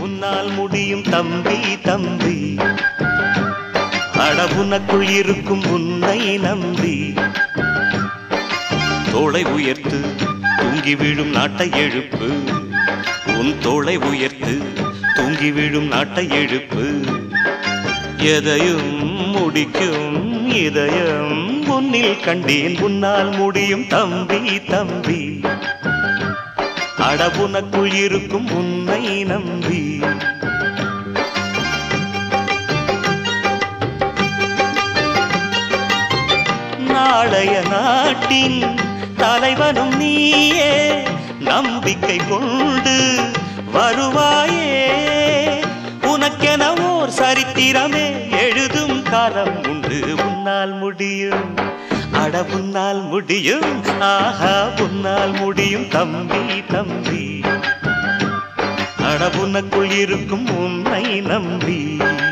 உன்னால் முடியும் தம்பி தம்பி அடவுனக்குள் இருக்கும் உன்னை நம்பி தோளை உயர்த்து தூங்கி விழும் நாட்டை எழுப்பு உன் தோளை உயர்த்து தூங்கி விழும் நாட்டை எழுப்பு எதையும் முடிக்கும் இதயம் முன்னில் கண்டேன் உன்னால் முடியும் தம்பி தம்பி அடவுனக்குள் இருக்கும் உன்னை நம்பி நாளைய நாட்டின் தலைவனும் நீயே நம்பிக்கை கொண்டு வருவாயே உனக்கென ஓர் சரித்திரமே எழுதும் காலம் உண்டு உன்னால் முடியும் அட உன்னால் முடியும் ஆஹா உன்னால் முடியும் தம்பி தம்பி அட உனக்குள் இருக்கும் உன்னை நம்பி